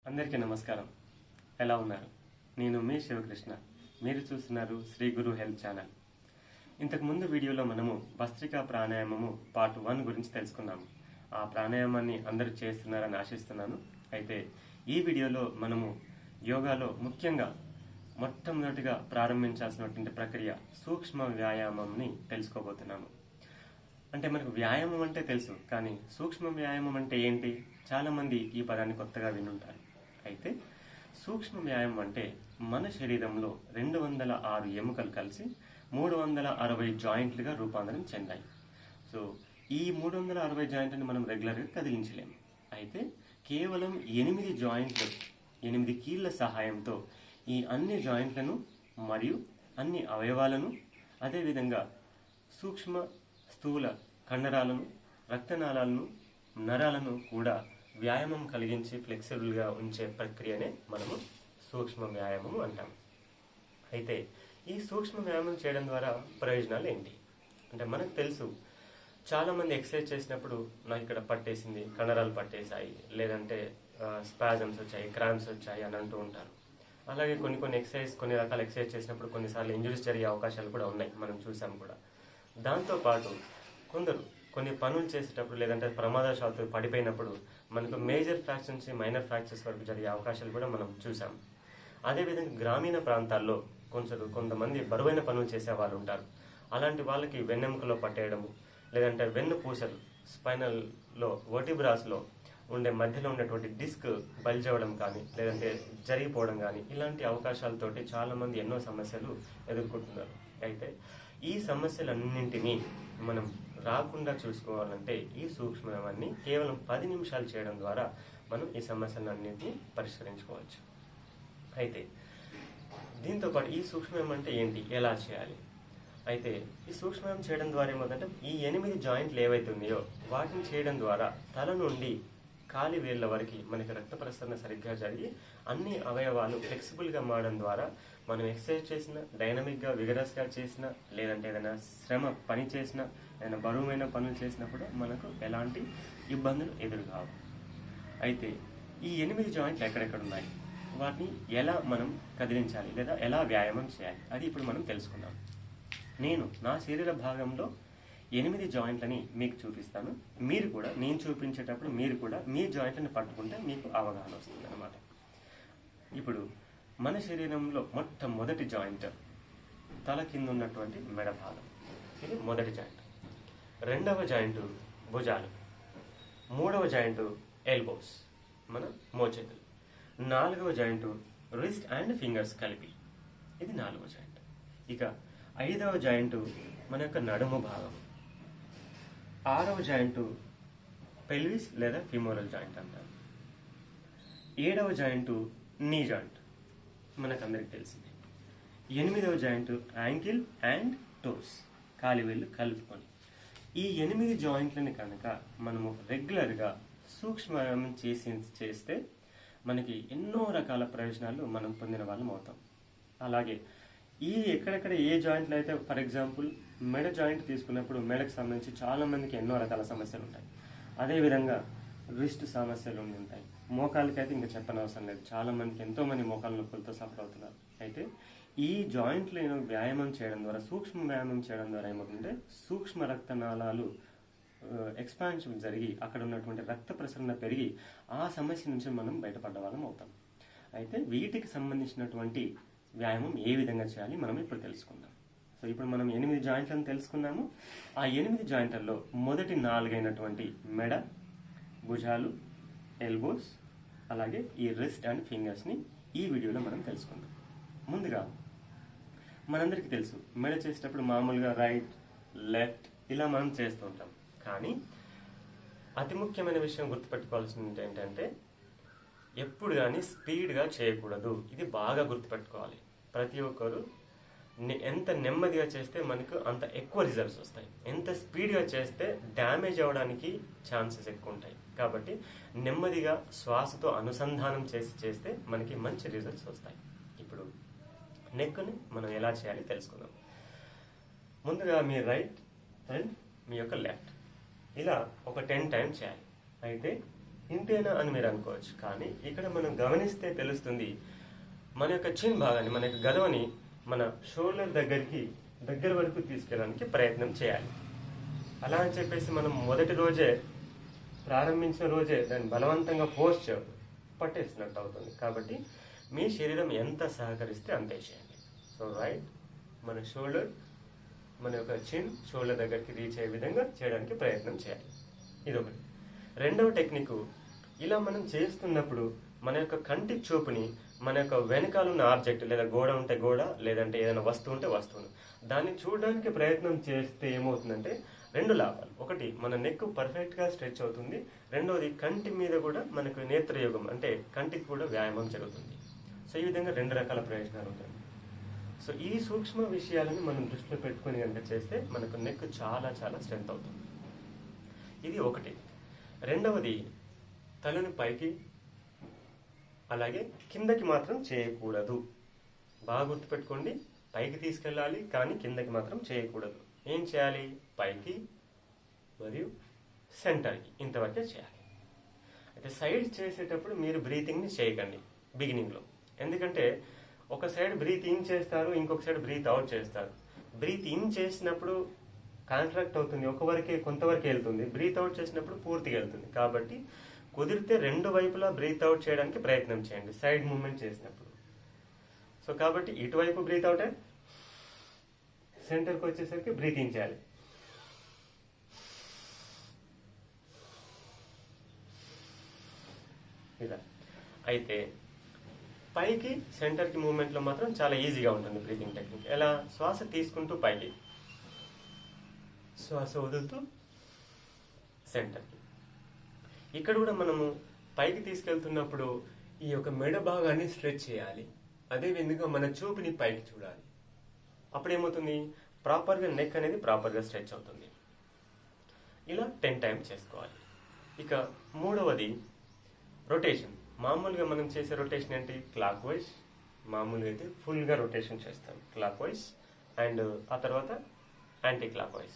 అందరికీ నమస్కారం ఎలా ఉన్నారు నేను మీ శివకృష్ణ మీరు చూస్తున్నారు శ్రీ గురు హెల్త్ ఛానల్ ఇంతకు ముందు వీడియోలో మనము భస్త్రికా ప్రాణాయామము పార్ట్ వన్ గురించి తెలుసుకున్నాము ఆ ప్రాణాయామాన్ని అందరూ చేస్తున్నారని ఆశిస్తున్నాను అయితే ఈ వీడియోలో మనము యోగాలో ముఖ్యంగా మొట్టమొదటిగా ప్రారంభించాల్సినటువంటి ప్రక్రియ సూక్ష్మ వ్యాయామంని తెలుసుకోబోతున్నాము అంటే మనకు వ్యాయామం అంటే తెలుసు కానీ సూక్ష్మ వ్యాయామం అంటే ఏంటి చాలా మంది ఈ పదాన్ని కొత్తగా వినుంటారు అయితే సూక్ష్మ వ్యాయామం అంటే మన శరీరంలో రెండు వందల ఆరు ఎముకలు కలిసి మూడు వందల అరవై జాయింట్లుగా రూపాంతరం చెందాయి సో ఈ మూడు వందల అరవై జాయింట్లను మనం రెగ్యులర్గా కదిలించలేము అయితే కేవలం ఎనిమిది జాయింట్లు ఎనిమిది కీళ్ల సహాయంతో ఈ అన్ని జాయింట్లను మరియు అన్ని అవయవాలను అదేవిధంగా సూక్ష్మ స్థూల కండరాలను రక్తనాళాలను నరాలను కూడా వ్యాయామం కలిగించి ఫ్లెక్సిబుల్గా ఉంచే ప్రక్రియనే మనము సూక్ష్మ వ్యాయామం అంటాం అయితే ఈ సూక్ష్మ వ్యాయామం చేయడం ద్వారా ప్రయోజనాలు ఏంటి అంటే మనకు తెలుసు చాలా మంది ఎక్సర్సైజ్ చేసినప్పుడు నాకు ఇక్కడ పట్టేసింది కండరాలు పట్టేశాయి లేదంటే స్పాజమ్స్ వచ్చాయి క్రాంప్స్ వచ్చాయి అని అంటూ ఉంటారు అలాగే కొన్ని కొన్ని ఎక్సర్సైజ్ కొన్ని రకాల ఎక్సర్సైజ్ చేసినప్పుడు కొన్నిసార్లు ఇంజురీస్ జరిగే అవకాశాలు కూడా ఉన్నాయి మనం చూసాం కూడా దాంతోపాటు కొందరు కొన్ని పనులు చేసేటప్పుడు లేదంటే ప్రమాదశాత్తు పడిపోయినప్పుడు మనకు మేజర్ ఫ్రాక్చర్ నుంచి మైనర్ ఫ్రాక్చర్స్ వరకు జరిగే అవకాశాలు కూడా మనం చూసాం అదేవిధంగా గ్రామీణ ప్రాంతాల్లో కొంచెం కొంతమంది బరువైన పనులు చేసే వాళ్ళు ఉంటారు అలాంటి వాళ్ళకి వెన్నెముకలో పట్టేయడము లేదంటే వెన్ను పూసలు స్పైనల్లో వర్టిబ్రాస్లో ఉండే మధ్యలో ఉన్నటువంటి డిస్క్ బల్జ్ అవ్వడం కానీ లేదంటే జరిగిపోవడం కానీ ఇలాంటి అవకాశాలతోటి చాలా మంది ఎన్నో సమస్యలు ఎదుర్కొంటున్నారు అయితే ఈ సమస్యలన్నింటినీ మనం రాకుండా చూసుకోవాలంటే ఈ సూక్ష్మవన్నీ కేవలం పది నిమిషాలు చేయడం ద్వారా మనం ఈ సమస్యలన్నింటినీ పరిష్కరించుకోవచ్చు అయితే దీంతో పాటు ఈ సూక్ష్మం అంటే ఏంటి ఎలా చేయాలి అయితే ఈ సూక్ష్మం చేయడం ద్వారా ఏమవుతుందంటే ఈ ఎనిమిది జాయింట్లు ఏవైతే ఉన్నాయో వాటిని చేయడం ద్వారా తల నుండి కాలి వేళ్ల వరకు మనకి రక్త ప్రసరణ సరిగ్గా జరిగి అన్ని అవయవాలు ఫ్లెక్సిబుల్గా మారడం ద్వారా మనం ఎక్సర్సైజ్ చేసిన డైనమిక్గా విగరస్గా చేసిన లేదంటే ఏదైనా శ్రమ పని చేసిన ఏదైనా బరువైన పనులు చేసినా కూడా మనకు ఎలాంటి ఇబ్బందులు ఎదురుకావు అయితే ఈ ఎనిమిది జాయింట్లు ఎక్కడెక్కడ ఉన్నాయి వాటిని ఎలా మనం కదిలించాలి లేదా ఎలా వ్యాయామం చేయాలి అది ఇప్పుడు మనం తెలుసుకుందాం నేను నా శరీర భాగంలో ఎనిమిది జాయింట్లని మీకు చూపిస్తాను మీరు కూడా నేను చూపించేటప్పుడు మీరు కూడా మీ జాయింట్లను పట్టుకుంటే మీకు అవగాహన వస్తుంది అనమాట ఇప్పుడు మన శరీరంలో మొట్టమొదటి జాయింట్ తల కింద ఉన్నటువంటి మెడ భాగం ఇది మొదటి జాయింట్ రెండవ జాయింట్ భుజాలు మూడవ జాయింట్ ఎల్బోస్ మన మోచేతులు నాలుగవ జాయింట్ రిస్ట్ అండ్ ఫింగర్స్ కలిపి ఇది నాలుగవ జాయింట్ ఇక ఐదవ జాయింట్ మన యొక్క నడుము భాగం ఆరవ జాయింట్ పెల్విస్ లేదా ఫిమోరల్ జాయింట్ అంటారు ఏడవ జాయింట్ నీ జాయింట్ మనకందరికి తెలిసింది ఎనిమిదవ జాయింట్ యాంకిల్ అండ్ టోస్ కాలివేళ్ళు కలుపుకొని ఈ ఎనిమిది జాయింట్లని కనుక మనము రెగ్యులర్గా సూక్ష్మవ్యాయామం చేసి చేస్తే మనకి ఎన్నో రకాల ప్రయోజనాలు మనం పొందిన వాళ్ళం అవుతాం అలాగే ఈ ఎక్కడెక్కడ ఏ జాయింట్లు అయితే ఫర్ ఎగ్జాంపుల్ మెడ జాయింట్ తీసుకున్నప్పుడు మెడకు సంబంధించి చాలా మందికి ఎన్నో రకాల సమస్యలు ఉంటాయి అదేవిధంగా రిస్ట్ సమస్యలు ఉండి ఉంటాయి మోకాలకైతే ఇంకా చెప్పనవసరం లేదు చాలా మందికి ఎంతో మంది మోకాల నొప్పులతో సఫర్ అవుతున్నారు అయితే ఈ జాయింట్లు వ్యాయామం చేయడం ద్వారా సూక్ష్మ వ్యాయామం చేయడం ద్వారా ఏమవుతుందంటే సూక్ష్మ రక్తనాళాలు ఎక్స్పాన్షన్ జరిగి అక్కడ ఉన్నటువంటి రక్త ప్రసరణ పెరిగి ఆ సమస్య నుంచి మనం బయటపడ్డ వాళ్ళం అవుతాం అయితే వీటికి సంబంధించినటువంటి వ్యాయామం ఏ విధంగా చేయాలి మనం ఇప్పుడు తెలుసుకుందాం సో ఇప్పుడు మనం ఎనిమిది జాయింట్లను తెలుసుకున్నాము ఆ ఎనిమిది జాయింట్లలో మొదటి నాలుగైనటువంటి మెడ భుజాలు ఎల్బోస్ అలాగే ఈ రిస్ట్ అండ్ ఫింగర్స్ని ఈ వీడియోలో మనం తెలుసుకుందాం ముందుగా మనందరికీ తెలుసు మెడ చేసేటప్పుడు మామూలుగా రైట్ లెఫ్ట్ ఇలా మనం చేస్తూ ఉంటాం కానీ అతి ముఖ్యమైన విషయం గుర్తుపెట్టుకోవాల్సింది ఏంటంటే ఎప్పుడు కానీ స్పీడ్గా చేయకూడదు ఇది బాగా గుర్తుపెట్టుకోవాలి ప్రతి ఒక్కరు ఎంత నెమ్మదిగా చేస్తే మనకు అంత ఎక్కువ రిజల్ట్స్ వస్తాయి ఎంత స్పీడ్గా చేస్తే డ్యామేజ్ అవ్వడానికి ఛాన్సెస్ ఎక్కువ ఉంటాయి కాబట్టి నెమ్మదిగా శ్వాసతో అనుసంధానం చేసి చేస్తే మనకి మంచి రిజల్ట్స్ వస్తాయి ఇప్పుడు నెక్ని మనం ఎలా చేయాలి తెలుసుకుందాం ముందుగా మీ రైట్ అండ్ మీ యొక్క లెఫ్ట్ ఇలా ఒక టెన్ టైమ్స్ చేయాలి అయితే ఇంతేనా అని మీరు అనుకోవచ్చు కానీ ఇక్కడ మనం గమనిస్తే తెలుస్తుంది మన యొక్క చిన్ భాగాన్ని మన యొక్క గదవని మన షోల్డర్ దగ్గరికి దగ్గర వరకు తీసుకెళ్ళడానికి ప్రయత్నం చేయాలి అలా అని చెప్పేసి మనం మొదటి రోజే ప్రారంభించిన రోజే దాన్ని బలవంతంగా ఫోర్స్ చేయదు పట్టేసినట్టు అవుతుంది కాబట్టి మీ శరీరం ఎంత సహకరిస్తే అంతే చేయండి సో రైట్ మన షోల్డర్ మన యొక్క చిన్ షోల్డర్ దగ్గరికి రీచ్ అయ్యే విధంగా చేయడానికి ప్రయత్నం చేయాలి ఇదొకటి రెండవ టెక్నిక్ ఇలా మనం చేస్తున్నప్పుడు మన యొక్క కంటి చూపుని మన యొక్క వెనకాల ఉన్న ఆబ్జెక్ట్ లేదా గోడ ఉంటే గోడ లేదంటే ఏదైనా వస్తువు ఉంటే వస్తువును దాన్ని చూడడానికి ప్రయత్నం చేస్తే ఏమవుతుందంటే రెండు లాభాలు ఒకటి మన నెక్ పర్ఫెక్ట్ గా స్ట్రెచ్ అవుతుంది రెండవది కంటి మీద కూడా మనకు నేత్రయోగం అంటే కంటికి కూడా వ్యాయామం జరుగుతుంది సో ఈ విధంగా రెండు రకాల ప్రయోజనాలు ఉంటాయి సో ఈ సూక్ష్మ విషయాలను మనం దృష్టిలో పెట్టుకొని కనుక చేస్తే మనకు నెక్ చాలా చాలా స్ట్రెంత్ అవుతుంది ఇది ఒకటి రెండవది తలని పైకి అలాగే కిందకి మాత్రం చేయకూడదు బాగా గుర్తుపెట్టుకోండి పైకి తీసుకెళ్ళాలి కానీ కిందకి మాత్రం చేయకూడదు ఏం చేయాలి పైకి మరియు సెంటర్కి ఇంతవరకే చేయాలి అయితే సైడ్ చేసేటప్పుడు మీరు బ్రీతింగ్ని చేయకండి బిగినింగ్లో ఎందుకంటే ఒక సైడ్ బ్రీత్ ఇన్ చేస్తారు ఇంకొక సైడ్ బ్రీత్ అవుట్ చేస్తారు బ్రీత్ ఇన్ చేసినప్పుడు కాంట్రాక్ట్ అవుతుంది ఒక వరకే కొంతవరకే వెళ్తుంది బ్రీత్ అవుట్ చేసినప్పుడు పూర్తిగా వెళ్తుంది కాబట్టి కుదిరితే రెండు వైపులా బ్రీత్ అవుట్ చేయడానికి ప్రయత్నం చేయండి సైడ్ మూవ్మెంట్ చేసినప్పుడు సో కాబట్టి ఇటువైపు బ్రీత్ అవుట్ సెంటర్కి వచ్చేసరికి బ్రీత్ ఇన్ చేయాలి ఇలా అయితే పైకి సెంటర్కి మూమెంట్లో మాత్రం చాలా ఈజీగా ఉంటుంది బ్రీతింగ్ టెక్నిక్ ఎలా శ్వాస తీసుకుంటూ పైకి శ్వాస వదులుతూ సెంటర్కి ఇక్కడ కూడా మనము పైకి తీసుకెళ్తున్నప్పుడు ఈ యొక్క మెడ భాగాన్ని స్ట్రెచ్ చేయాలి అదే విధంగా మన చూపుని పైకి చూడాలి అప్పుడు ఏమవుతుంది ప్రాపర్గా నెక్ అనేది ప్రాపర్గా స్ట్రెచ్ అవుతుంది ఇలా టెన్ టైమ్స్ చేసుకోవాలి ఇక మూడవది రొటేషన్ మామూలుగా మనం చేసే రొటేషన్ ఏంటి క్లాక్ వైజ్ మామూలుగా అయితే ఫుల్గా రొటేషన్ చేస్తాం క్లాక్ వైజ్ అండ్ ఆ తర్వాత anti clock wise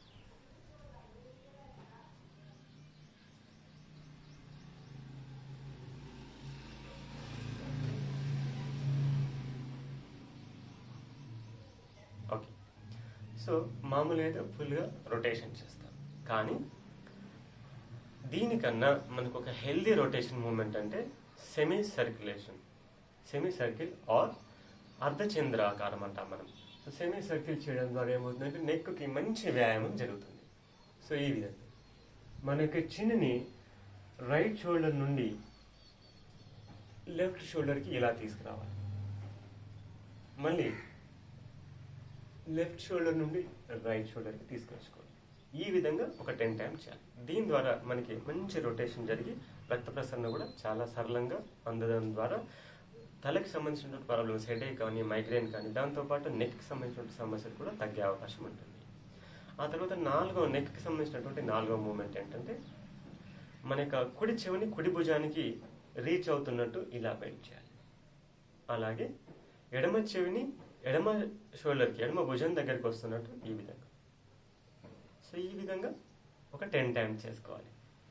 okay so మామూలుగా అయితే ఫుల్గా రొటేషన్ చేస్తాం కానీ దీనికన్నా మనకు ఒక హెల్దీ రొటేషన్ మూమెంట్ అంటే semi circulation semi circle or అర్ధచంద్రాకారం అంటాం మనం సో సెమీ సర్కిల్ చేయడం ద్వారా ఏమవుతుందంటే నెక్కి మంచి వ్యాయామం జరుగుతుంది సో ఈ విధంగా మనకి చిన్నని రైట్ షోల్డర్ నుండి లెఫ్ట్ షోల్డర్కి ఇలా తీసుకురావాలి మళ్ళీ లెఫ్ట్ షోల్డర్ నుండి రైట్ షోల్డర్కి తీసుకొచ్చుకోవాలి ఈ విధంగా ఒక టెన్ టైమ్స్ చేయాలి దీని ద్వారా మనకి మంచి రొటేషన్ జరిగి రక్త ప్రసరణ కూడా చాలా సరళంగా అందడం ద్వారా తలకి సంబంధించినటువంటి ప్రాబ్లమ్స్ హెడేక్ కానీ మైగ్రేన్ కానీ దాంతోపాటు నెక్కి సంబంధించినటువంటి సమస్యలు కూడా తగ్గే అవకాశం ఉంటుంది ఆ తర్వాత నాలుగో నెక్కి సంబంధించినటువంటి నాలుగో మూమెంట్ ఏంటంటే మన యొక్క కుడి చెవిని కుడి భుజానికి రీచ్ అవుతున్నట్టు ఇలా బెండ్ చేయాలి అలాగే ఎడమ చెవిని ఎడమ షోల్డర్కి ఎడమ భుజం దగ్గరికి వస్తున్నట్టు ఈ విధంగా సో ఈ విధంగా ఒక టెన్ టైమ్స్ చేసుకోవాలి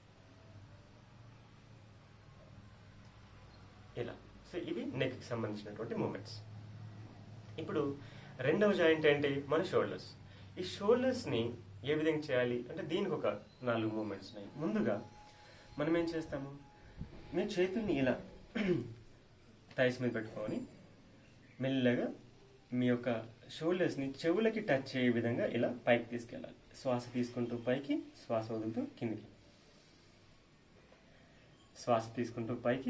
ఇలా సో ఇవి నెక్కి సంబంధించినటువంటి మూమెంట్స్ ఇప్పుడు రెండవ జాయింట్ ఏంటి మన షోల్డర్స్ ఈ షోల్డర్స్ని ఏ విధంగా చేయాలి అంటే దీనికి ఒక నాలుగు మూమెంట్స్ ఉన్నాయి ముందుగా మనం ఏం చేస్తాము మీ చేతుల్ని ఇలా థైస్ మీద పెట్టుకొని మెల్లగా మీ యొక్క షోల్డర్స్ని చెవులకి టచ్ అయ్యే విధంగా ఇలా పైకి తీసుకెళ్ళాలి శ్వాస తీసుకుంటూ పైకి శ్వాస వదులుతూ కిందికి శ్వాస తీసుకుంటూ పైకి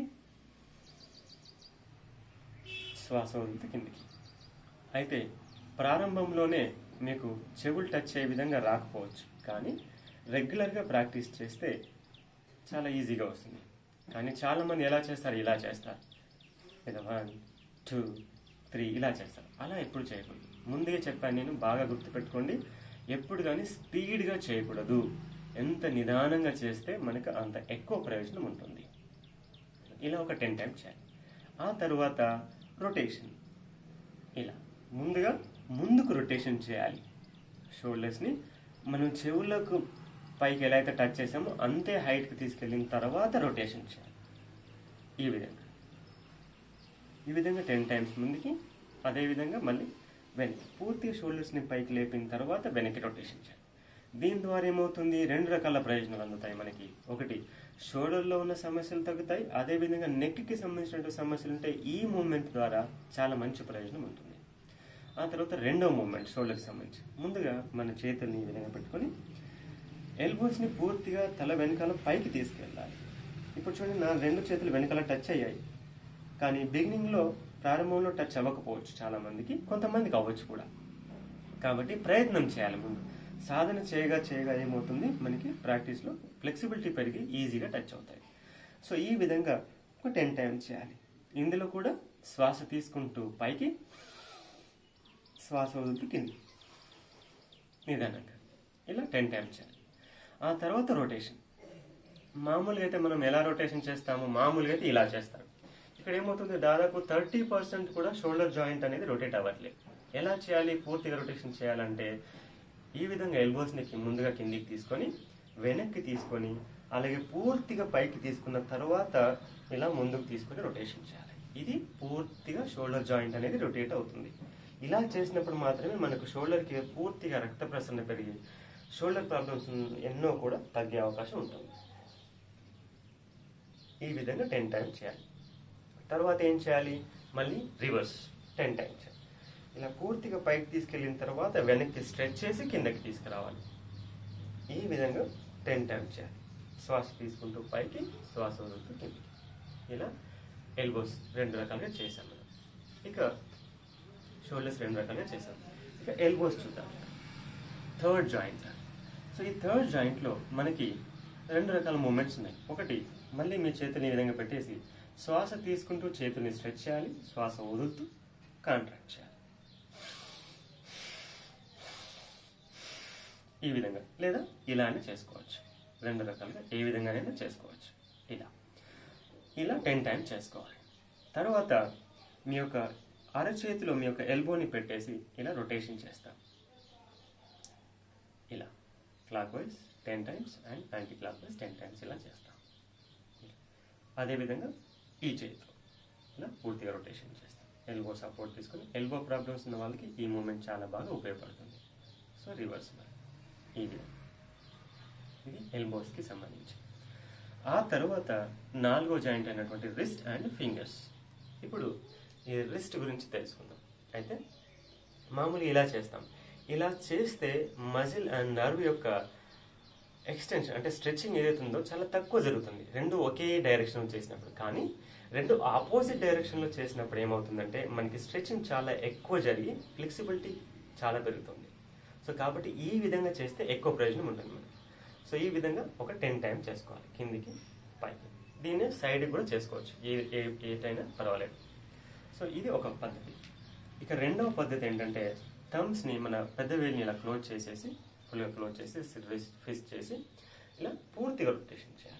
శ్వాస వదులుతూ కిందికి అయితే ప్రారంభంలోనే మీకు చెవులు టచ్ అయ్యే విధంగా రాకపోవచ్చు కానీ రెగ్యులర్గా ప్రాక్టీస్ చేస్తే చాలా ఈజీగా వస్తుంది కానీ చాలామంది ఎలా చేస్తారు ఇలా చేస్తారు ఇలా వన్ టూ త్రీ ఇలా చేస్తారు అలా ఎప్పుడు చేయకూడదు ముందే చెప్పాను నేను బాగా గుర్తుపెట్టుకోండి ఎప్పుడు కానీ స్పీడ్గా చేయకూడదు ఎంత నిదానంగా చేస్తే మనకు అంత ఎక్కువ ప్రయోజనం ఉంటుంది ఇలా ఒక టెన్ టైమ్స్ చేయాలి ఆ తర్వాత రొటేషన్ ఇలా ముందుగా ముందుకు రొటేషన్ చేయాలి షోల్డర్స్ని మనం చెవులకు పైకి ఎలా అయితే టచ్ చేసామో అంతే హైట్కి తీసుకెళ్ళిన తర్వాత రొటేషన్ చేయాలి ఈ విధంగా ఈ విధంగా టెన్ టైమ్స్ ముందుకి అదే విధంగా మళ్ళీ వెనక్కి పూర్తిగా షోల్డర్స్ని పైకి లేపిన తర్వాత వెనక్కి రొటేషన్ చేయాలి దీని ద్వారా ఏమవుతుంది రెండు రకాల ప్రయోజనాలు అందుతాయి మనకి ఒకటి షోల్డర్లో ఉన్న సమస్యలు తగ్గుతాయి అదే విధంగా నెక్కి సంబంధించినటువంటి సమస్యలు ఉంటే ఈ మూమెంట్ ద్వారా చాలా మంచి ప్రయోజనం ఉంటుంది ఆ తర్వాత రెండో మూమెంట్ షోల్డర్కి సంబంధించి ముందుగా మన చేతుల్ని ఈ విధంగా పెట్టుకొని ఎల్బోస్ని పూర్తిగా తల వెనకాల పైకి తీసుకెళ్ళాలి ఇప్పుడు చూడండి నా రెండు చేతులు వెనకాల టచ్ అయ్యాయి కానీ బిగినింగ్లో ప్రారంభంలో టచ్ అవ్వకపోవచ్చు చాలా మందికి కొంతమందికి అవ్వచ్చు కూడా కాబట్టి ప్రయత్నం చేయాలి ముందు సాధన చేయగా చేయగా ఏమవుతుంది మనకి ప్రాక్టీస్లో ఫ్లెక్సిబిలిటీ పెరిగి ఈజీగా టచ్ అవుతాయి సో ఈ విధంగా ఒక టెన్ టైమ్స్ చేయాలి ఇందులో కూడా శ్వాస తీసుకుంటూ పైకి శ్వాస వదులుతూ కింది నిదానంగా ఇలా టెన్ టైమ్స్ చేయాలి ఆ తర్వాత రొటేషన్ మామూలుగా అయితే మనం ఎలా రొటేషన్ చేస్తామో మామూలుగా అయితే ఇలా చేస్తాం ఇక్కడ ఏమవుతుంది దాదాపు థర్టీ పర్సెంట్ కూడా షోల్డర్ జాయింట్ అనేది రొటేట్ అవ్వట్లేదు ఎలా చేయాలి పూర్తిగా రొటేషన్ చేయాలంటే ఈ విధంగా ఎల్బోస్ని ముందుగా కిందికి తీసుకొని వెనక్కి తీసుకొని అలాగే పూర్తిగా పైకి తీసుకున్న తర్వాత ఇలా ముందుకు తీసుకొని రొటేషన్ చేయాలి ఇది పూర్తిగా షోల్డర్ జాయింట్ అనేది రొటేట్ అవుతుంది ఇలా చేసినప్పుడు మాత్రమే మనకు షోల్డర్కి పూర్తిగా రక్త ప్రసరణ పెరిగి షోల్డర్ ప్రాబ్లమ్స్ ఎన్నో కూడా తగ్గే అవకాశం ఉంటుంది ఈ విధంగా టెన్ టైమ్స్ చేయాలి తర్వాత ఏం చేయాలి మళ్ళీ రివర్స్ టెన్ టైమ్స్ చేయాలి ఇలా పూర్తిగా పైకి తీసుకెళ్ళిన తర్వాత వెనక్కి స్ట్రెచ్ చేసి కిందకి తీసుకురావాలి ఈ విధంగా టెన్ టైమ్స్ చేయాలి శ్వాస తీసుకుంటూ పైకి శ్వాస వదులుతూ కిందకి ఇలా ఎల్బోస్ రెండు రకాలుగా చేశాం మనం ఇక షోల్డర్స్ రెండు రకాలుగా చేశాం ఇక ఎల్బోస్ చూద్దాం థర్డ్ జాయింట్ సో ఈ థర్డ్ జాయింట్లో మనకి రెండు రకాల మూమెంట్స్ ఉన్నాయి ఒకటి మళ్ళీ మీ చేతుని ఈ విధంగా పెట్టేసి శ్వాస తీసుకుంటూ చేతుల్ని స్ట్రెచ్ చేయాలి శ్వాస వదులుతూ కాంట్రాక్ట్ చేయాలి ఈ విధంగా లేదా ఇలా అని చేసుకోవచ్చు రెండు రకాలుగా ఏ విధంగానైనా చేసుకోవచ్చు ఇలా ఇలా టెన్ టైమ్స్ చేసుకోవాలి తర్వాత మీ యొక్క అరచేతిలో మీ యొక్క ఎల్బోని పెట్టేసి ఇలా రొటేషన్ చేస్తాం ఇలా clock wise ten times and anti clock wise ten times ఇలా చేస్తాం అదేవిధంగా ఈ చేతితో ఇలా పూర్తిగా రొటేషన్ చేస్తాం ఎల్బో సపోర్ట్ తీసుకొని ఎల్బో ప్రాబ్లమ్స్ ఉన్న వాళ్ళకి ఈ మూమెంట్ చాలా బాగా ఉపయోగపడుతుంది సో రివర్స్ మరి ఈ విధంగా ఇది ఎల్బోస్కి సంబంధించి ఆ తర్వాత నాలుగో జాయింట్ అయినటువంటి రిస్ట్ అండ్ ఫింగర్స్ ఇప్పుడు ఈ రిస్ట్ గురించి తెలుసుకుందాం అయితే మామూలుగా ఇలా చేస్తాం ఇలా చేస్తే మజిల్ అండ్ నర్వ్ యొక్క ఎక్స్టెన్షన్ అంటే స్ట్రెచ్చింగ్ ఏదైతే ఉందో చాలా తక్కువ జరుగుతుంది రెండు ఒకే డైరెక్షన్లో చేసినప్పుడు కానీ రెండు ఆపోజిట్ డైరెక్షన్లో చేసినప్పుడు ఏమవుతుందంటే మనకి స్ట్రెచ్చింగ్ చాలా ఎక్కువ జరిగి ఫ్లెక్సిబిలిటీ చాలా పెరుగుతుంది సో కాబట్టి ఈ విధంగా చేస్తే ఎక్కువ ప్రయోజనం ఉంటుంది మనకి సో ఈ విధంగా ఒక టెన్ టైం చేసుకోవాలి కిందికి పైకి దీన్ని సైడ్కి కూడా చేసుకోవచ్చు ఏ ఏ ఏటైనా పర్వాలేదు సో ఇది ఒక పద్ధతి ఇక రెండవ పద్ధతి ఏంటంటే థమ్స్ని మన పెద్ద వేలిని ఇలా క్లోజ్ చేసేసి ఫుల్గా క్లోజ్ చేసి ఫిక్స్ చేసి ఇలా పూర్తిగా రొటేషన్ చేయాలి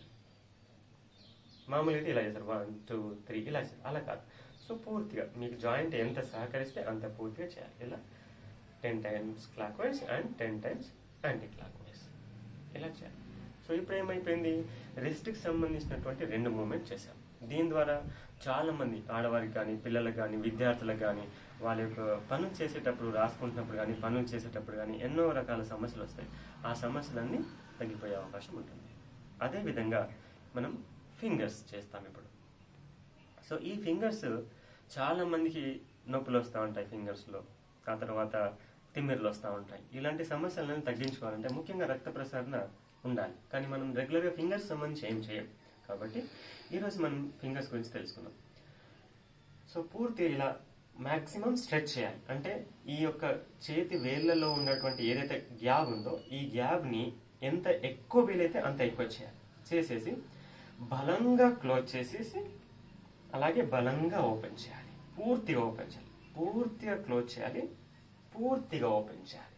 మామూలుగా అయితే ఇలా చేస్తారు వన్ టూ త్రీ ఇలా చేస్తారు అలా కాదు సో పూర్తిగా మీకు జాయింట్ ఎంత సహకరిస్తే అంత పూర్తిగా చేయాలి ఇలా ten times clock wise and ten times anti clock wise ఇలా చేయాలి సో ఇప్పుడు ఏమైపోయింది రిస్ట్కి సంబంధించినటువంటి రెండు మూమెంట్ చేశాం దీని ద్వారా చాలా మంది ఆడవారికి కానీ పిల్లలకు కానీ విద్యార్థులకు కానీ వాళ్ళ యొక్క పనులు చేసేటప్పుడు రాసుకుంటున్నప్పుడు కానీ పనులు చేసేటప్పుడు కానీ ఎన్నో రకాల సమస్యలు వస్తాయి ఆ సమస్యలన్నీ తగ్గిపోయే అవకాశం ఉంటుంది అదేవిధంగా మనం ఫింగర్స్ చేస్తాం ఇప్పుడు సో ఈ ఫింగర్స్ చాలా మందికి నొప్పులు వస్తూ ఉంటాయి ఫింగర్స్లో ఆ తర్వాత తిమ్మిర్లు వస్తూ ఉంటాయి ఇలాంటి సమస్యలను తగ్గించుకోవాలంటే ముఖ్యంగా రక్త ప్రసరణ ఉండాలి కానీ మనం రెగ్యులర్గా ఫింగర్స్ సంబంధించి ఏం చేయం కాబట్టి ఈరోజు మనం ఫింగర్స్ గురించి తెలుసుకుందాం సో పూర్తి ఇలా మాక్సిమం స్ట్రెచ్ చేయాలి అంటే ఈ యొక్క చేతి వేళ్లలో ఉన్నటువంటి ఏదైతే గ్యాప్ ఉందో ఈ గ్యాప్ని ఎంత ఎక్కువ వీలైతే అంత ఎక్కువ చేయాలి చేసేసి బలంగా క్లోజ్ చేసేసి అలాగే బలంగా ఓపెన్ చేయాలి పూర్తిగా ఓపెన్ చేయాలి పూర్తిగా క్లోజ్ చేయాలి పూర్తిగా ఓపెన్ చేయాలి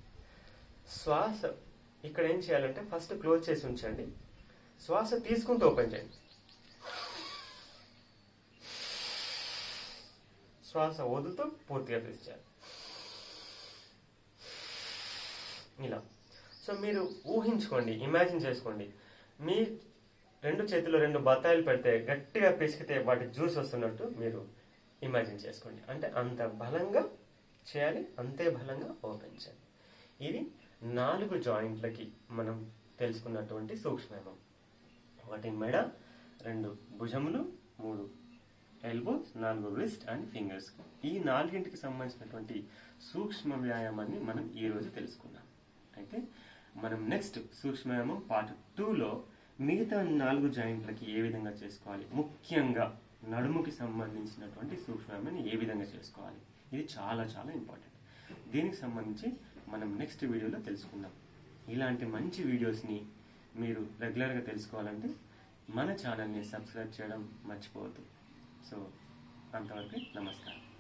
శ్వాస ఇక్కడ ఏం చేయాలంటే ఫస్ట్ క్లోజ్ చేసి ఉంచండి శ్వాస తీసుకుంటూ ఓపెన్ చేయండి శ్వాస వదులుతూ పూర్తిగా తీసేయాలి ఇలా సో మీరు ఊహించుకోండి ఇమాజిన్ చేసుకోండి మీ రెండు చేతిలో రెండు బత్తాయిలు పెడితే గట్టిగా పిసికితే వాటి జ్యూస్ వస్తున్నట్టు మీరు ఇమాజిన్ చేసుకోండి అంటే అంత బలంగా చేయాలి అంతే బలంగా ఓపెన్ చేయాలి ఇది నాలుగు జాయింట్లకి మనం తెలుసుకున్నటువంటి సూక్ష్మం ఒకటి మెడ రెండు భుజములు మూడు ఎల్బోస్ నాలుగు రిస్ట్ అండ్ ఫింగర్స్ ఈ నాలుగింటికి సంబంధించినటువంటి సూక్ష్మ వ్యాయామాన్ని మనం ఈ రోజు తెలుసుకున్నాం అయితే మనం నెక్స్ట్ సూక్ష్మ వ్యాయామం పార్ట్ టూలో మిగతా నాలుగు జాయింట్లకి ఏ విధంగా చేసుకోవాలి ముఖ్యంగా నడుముకి సంబంధించినటువంటి సూక్ష్మ వ్యాయామాన్ని ఏ విధంగా చేసుకోవాలి ఇది చాలా చాలా ఇంపార్టెంట్ దీనికి సంబంధించి మనం నెక్స్ట్ వీడియోలో తెలుసుకుందాం ఇలాంటి మంచి వీడియోస్ని మీరు రెగ్యులర్గా తెలుసుకోవాలంటే మన ఛానల్ని సబ్స్క్రైబ్ చేయడం మర్చిపోవద్దు సో అంతవరకు నమస్కారం